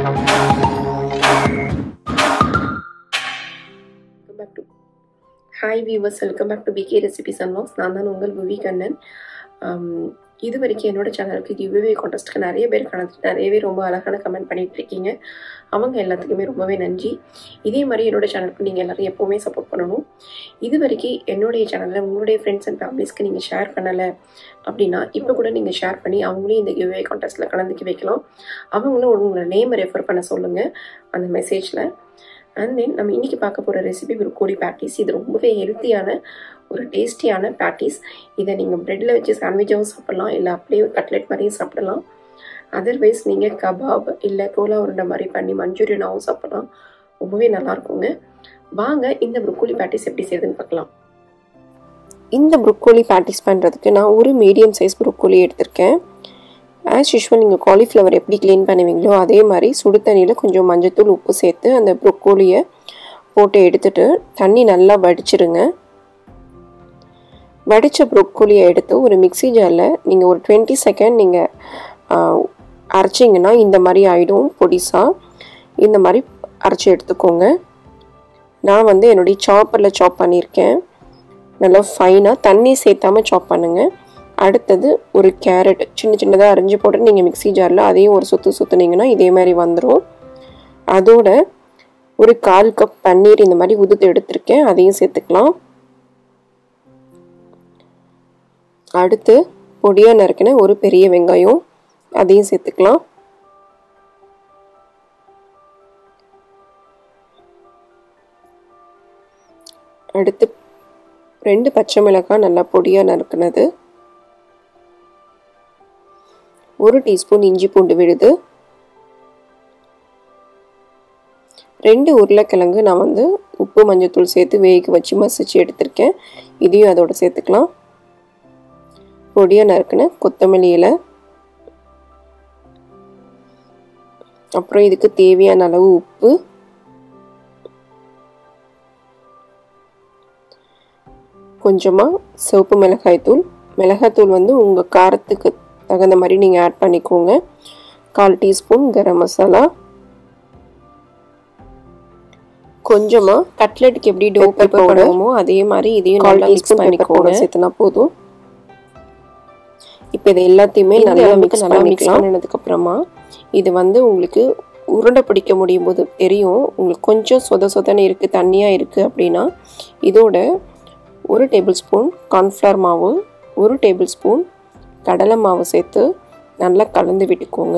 back to hi viewers welcome back to PK recipes and vlogs நான் தான் உங்கள் புவி கண்ணன் ஆம், இது வரைக்கும் என்னோட சேனலுக்கு கிவ்வே கான்டெஸ்ட்க்கு நிறைய பேர் கணக்கு நிறையவே ரொம்ப அழகான கமெண்ட் பண்ணிட்டு இருக்கீங்க அவங்க எல்லாத்துக்குமே ரொம்பவே நன்றி இதே மாதிரி என்னோட சேனலுக்கு நீங்கள் எல்லாரும் எப்போவுமே சப்போர்ட் பண்ணணும் இது வரைக்கும் என்னுடைய சேனலில் உங்களுடைய ஃப்ரெண்ட்ஸ் அண்ட் ஃபேமிலிஸ்க்கு நீங்கள் ஷேர் பண்ணலை அப்படின்னா இப்போ கூட நீங்கள் ஷேர் பண்ணி அவங்களையும் இந்த கிவ்வே கான்டெஸ்ட்டில் கலந்துக்க வைக்கலாம் அவங்களும் உங்களோட நேமை ரெஃபர் பண்ண சொல்லுங்கள் அந்த மெசேஜில் அண்ட் தென் நம்ம இன்னைக்கு பார்க்க போகிற ரெசிபி ஒரு கோழி பேட்டிஸ் இது ரொம்பவே ஹெல்த்தியான ஒரு டேஸ்டியான பேட்டிஸ் இதை நீங்கள் ப்ரெட்டில் வச்சு சாண்ட்விச்சாகவும் சாப்பிடலாம் இல்லை அப்படியே கட்லெட் மாதிரியும் சாப்பிடலாம் அதர்வைஸ் நீங்கள் கபாப் இல்லை கோலா உருண்டை மாதிரி பண்ணி மஞ்சூரியனாகவும் சாப்பிடலாம் ரொம்பவே நல்லா இருக்குங்க வாங்க இந்த ப்ரொக்கோலி பேட்டிஸ் எப்படி செய்யுதுன்னு பார்க்கலாம் இந்த ப்ரொக்கோலி பேட்டிஸ் பண்ணுறதுக்கு நான் ஒரு மீடியம் சைஸ் ப்ரொக்கோலி எடுத்திருக்கேன் ஆஸ் யூஷுவல் நீங்கள் காலிஃப்ளவர் எப்படி க்ளீன் பண்ணுவீங்களோ அதே மாதிரி சுடு தண்ணியில் கொஞ்சம் மஞ்சத்தூள் உப்பு சேர்த்து அந்த ப்ரொக்கோலியை போட்டு எடுத்துட்டு தண்ணி நல்லா வடிச்சிருங்க வடித்த ப்ரொக்கோலியை எடுத்து ஒரு மிக்ஸி ஜாரில் நீங்கள் ஒரு டுவெண்ட்டி செகண்ட் நீங்கள் அரைச்சிங்கன்னா இந்த மாதிரி ஆகிடும் பொடிசாக இந்த மாதிரி அரைச்சி எடுத்துக்கோங்க நான் வந்து என்னுடைய சாப்பரில் சாப் பண்ணியிருக்கேன் நல்லா ஃபைனாக தண்ணி சேர்த்தாம சாப் பண்ணுங்கள் அடுத்தது ஒரு கேரட் சின்ன சின்னதாக அரிஞ்சு போட்டு நீங்கள் மிக்ஸி ஜாரில் அதையும் ஒரு சுற்று சுற்றுனீங்கன்னா இதே மாதிரி வந்துடும் அதோட ஒரு கால் கப் பன்னீர் இந்த மாதிரி உதுத்து எடுத்திருக்கேன் அதையும் சேர்த்துக்கலாம் அடுத்து பொடியாக நறுக்கின ஒரு பெரிய வெங்காயம் அதையும் சேர்த்துக்கலாம் அடுத்து ரெண்டு பச்சை மிளகாய் நல்லா பொடியாக நறுக்குனது ஒரு டீஸ்பூன் இஞ்சி பூண்டு விழுது ரெண்டு உருளைக்கிழங்கு நான் வந்து உப்பு மஞ்சத்தூள் சேர்த்து வேக வச்சு மசிச்சு எடுத்திருக்கேன் இதையும் அதோட சேர்த்துக்கலாம் பொடியாக நறுக்குன கொத்தமல்லி இலை அப்புறம் இதுக்கு தேவையான அளவு உப்பு கொஞ்சமாக சிவப்பு மிளகாய்த்தூள் மிளகாய்த்தூள் வந்து உங்கள் காரத்துக்கு தகுந்த மாதிரி நீங்கள் ஆட் பண்ணிக்கோங்க கால் டீஸ்பூன் கரம் மசாலா கொஞ்சமாக கட்லெட்டுக்கு எப்படி டோ பெப்பர் பண்ணுவோமோ அதே மாதிரி இதையும் நல்லா மிக்ஸ் பண்ணிக்கோங்க சேர்த்துனா போதும் இப்போ இது எல்லாத்தையுமே நல்லா மிக்ஸ் நல்லா மிக்ஸ் பண்ணினதுக்கு அப்புறமா இது வந்து உங்களுக்கு உருண்டை பிடிக்க முடியும் போது தெரியும் உங்களுக்கு கொஞ்சம் சொத சொதன்னு இருக்குது தண்ணியாக இருக்குது அப்படின்னா இதோட ஒரு டேபிள் ஸ்பூன் கார்ன்ஃப்ளவர் மாவு ஒரு டேபிள் ஸ்பூன் கடலை மாவு சேர்த்து நல்லா கலந்து விட்டுக்கோங்க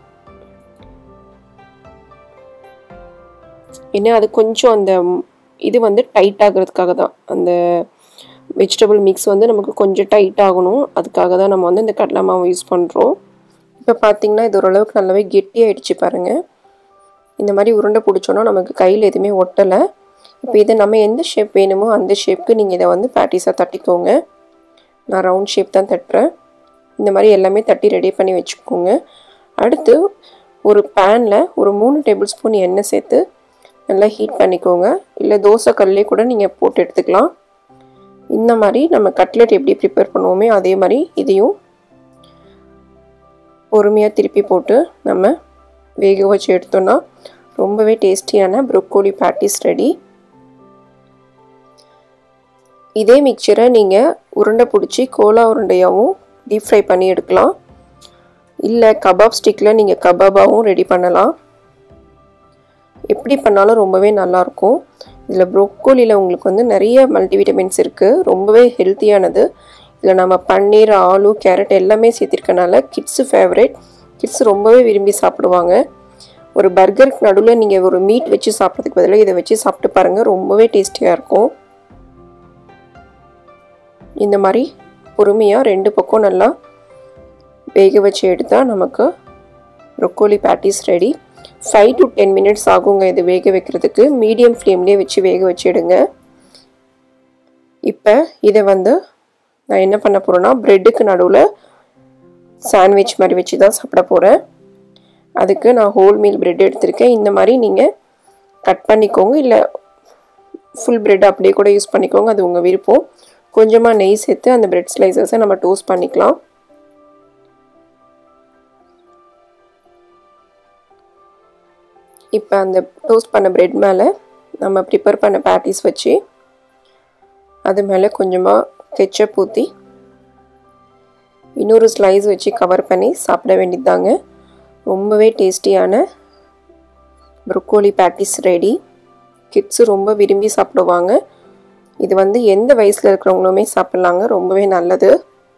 ஏன்னா அது கொஞ்சம் அந்த இது வந்து டைட் ஆகிறதுக்காக தான் அந்த வெஜிடபிள் மிக்ஸ் வந்து நமக்கு கொஞ்சம் டைட் ஆகணும் அதுக்காக தான் நம்ம வந்து இந்த கடலை மாவு யூஸ் பண்ணுறோம் இப்போ பார்த்தீங்கன்னா இது ஓரளவுக்கு நல்லாவே கெட்டியாயிடுச்சு பாருங்கள் இந்த மாதிரி உருண்டை பிடிச்சோன்னா நமக்கு கையில் எதுவுமே ஒட்டலை இப்போ இதை நம்ம எந்த ஷேப் வேணுமோ அந்த ஷேப்க்கு நீங்கள் இதை வந்து பேட்டிஸாக தட்டிக்கோங்க நான் ரவுண்ட் ஷேப் தான் தட்டுறேன் இந்த மாதிரி எல்லாமே தட்டி ரெடி பண்ணி வச்சுக்கோங்க அடுத்து ஒரு பேனில் ஒரு மூணு டேபிள் ஸ்பூன் எண்ணெய் சேர்த்து நல்லா ஹீட் பண்ணிக்கோங்க இல்லை தோசை கல்லே கூட நீங்கள் போட்டு எடுத்துக்கலாம் இந்த மாதிரி நம்ம கட்லெட் எப்படி ப்ரிப்பேர் பண்ணுவோமே அதே மாதிரி இதையும் பொறுமையாக திருப்பி போட்டு நம்ம வேக வச்சு எடுத்தோன்னா ரொம்பவே டேஸ்டியான ப்ரொக்கோலி பேட்டிஸ் ரெடி இதே மிக்சரை நீங்கள் உருண்டை பிடிச்சி கோலா உருண்டையாகவும் டீப் ஃப்ரை பண்ணி எடுக்கலாம் இல்லை கபாப் ஸ்டிக்கில் நீங்கள் கபாபாகவும் ரெடி பண்ணலாம் எப்படி பண்ணாலும் ரொம்பவே நல்லாயிருக்கும் இதில் ப்ரொக்கோலியில் உங்களுக்கு வந்து நிறைய மல்டிவிட்டமின்ஸ் இருக்குது ரொம்பவே ஹெல்த்தியானது இதில் நம்ம பன்னீர் ஆலு கேரட் எல்லாமே சேர்த்திருக்கனால கிட்ஸு ஃபேவரேட் கிட்ஸ் ரொம்பவே விரும்பி சாப்பிடுவாங்க ஒரு பர்கருக்கு நடுவில் நீங்கள் ஒரு மீட் வச்சு சாப்பிட்றதுக்கு பதிலாக இதை வச்சு சாப்பிட்டு பாருங்கள் ரொம்பவே டேஸ்டியாக இருக்கும் இந்த மாதிரி பொறுமையாக ரெண்டு பக்கம் நல்லா வேக வச்சு எடுத்தால் நமக்கு broccoli patties ready five to ten minutes ஆகுங்க இது வேக வைக்கிறதுக்கு மீடியம் ஃப்ளேம்லேயே வச்சு வேக வச்சு எடுங்க இப்போ இதை வந்து நான் என்ன பண்ண போகிறேன்னா ப்ரெட்டுக்கு நடுவில் சாண்ட்விச் மாதிரி வச்சு தான் சாப்பிட போகிறேன் அதுக்கு நான் ஹோல் மீல் பிரெட் எடுத்திருக்கேன் இந்த மாதிரி நீங்கள் கட் பண்ணிக்கோங்க இல்லை ஃபுல் பிரெட் அப்படியே கூட யூஸ் பண்ணிக்கோங்க அது உங்கள் விருப்பம் கொஞ்சமாக நெய் சேர்த்து அந்த பிரெட் ஸ்லைசஸை நம்ம டோஸ்ட் பண்ணிக்கலாம் இப்போ அந்த டோஸ்ட் பண்ண ப்ரெட் மேலே நம்ம ப்ரிப்பேர் பண்ண பேட்டிஸ் வச்சு அது மேலே கொஞ்சமாக கெச்சப் ஊற்றி இன்னொரு ஸ்லைஸ் வச்சு கவர் பண்ணி சாப்பிட வேண்டியதாங்க ரொம்பவே டேஸ்டியான ப்ரொக்கோலி பேட்டிஸ் ரெடி கிட்ஸு ரொம்ப விரும்பி சாப்பிடுவாங்க இது வந்து எந்த வயசில் இருக்கிறவங்களுமே சாப்பிட்லாங்க ரொம்பவே நல்லது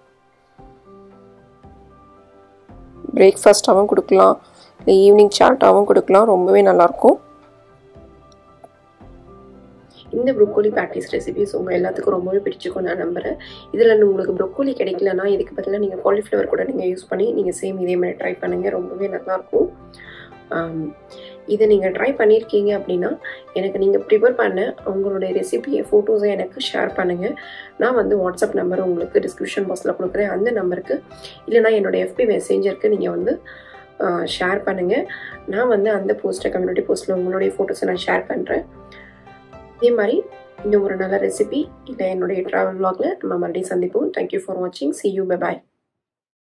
பிரேக்ஃபாஸ்ட்டாகவும் கொடுக்கலாம் இல்லை ஈவினிங் சாட்டாகவும் கொடுக்கலாம் ரொம்பவே நல்லாயிருக்கும் இந்த ப்ரொக்கோலி பேட்டிஸ் ரெசிபிஸ் உங்கள் எல்லாத்துக்கும் ரொம்பவே பிடிச்சிக்கும் நான் நம்புகிறேன் இதில் உங்களுக்கு ப்ரொக்கோலி கிடைக்கலனா இதுக்கு பதிலாக நீங்கள் காலிஃப்ளவர் கூட நீங்கள் யூஸ் பண்ணி நீங்கள் சேம் இதே மாதிரி ட்ரை பண்ணுங்கள் ரொம்பவே நல்லாயிருக்கும் இதை நீங்கள் ட்ரை பண்ணியிருக்கீங்க அப்படின்னா எனக்கு நீங்கள் ப்ரிப்பேர் பண்ண உங்களுடைய ரெசிபியை ஃபோட்டோஸை எனக்கு ஷேர் பண்ணுங்கள் நான் வந்து வாட்ஸ்அப் நம்பர் உங்களுக்கு டிஸ்கிரிப்ஷன் பாக்ஸில் கொடுக்குறேன் அந்த நம்பருக்கு இல்லைனா என்னோடய எஃபி மெசேஞ்சருக்கு நீங்கள் வந்து ஷேர் பண்ணுங்கள் நான் வந்து அந்த போஸ்ட்டை கம்யூனிட்டி போஸ்ட்டில் உங்களுடைய ஃபோட்டோஸை நான் ஷேர் பண்ணுறேன் இதே மாதிரி இன்னும் ஒரு நல்ல ரெசிபி இல்லை என்னுடைய ட்ராவல் vlogல நம்ம மறுபடியும் சந்திப்போம் தேங்க்யூ ஃபார் வாட்சிங் சி யூ பை பாய்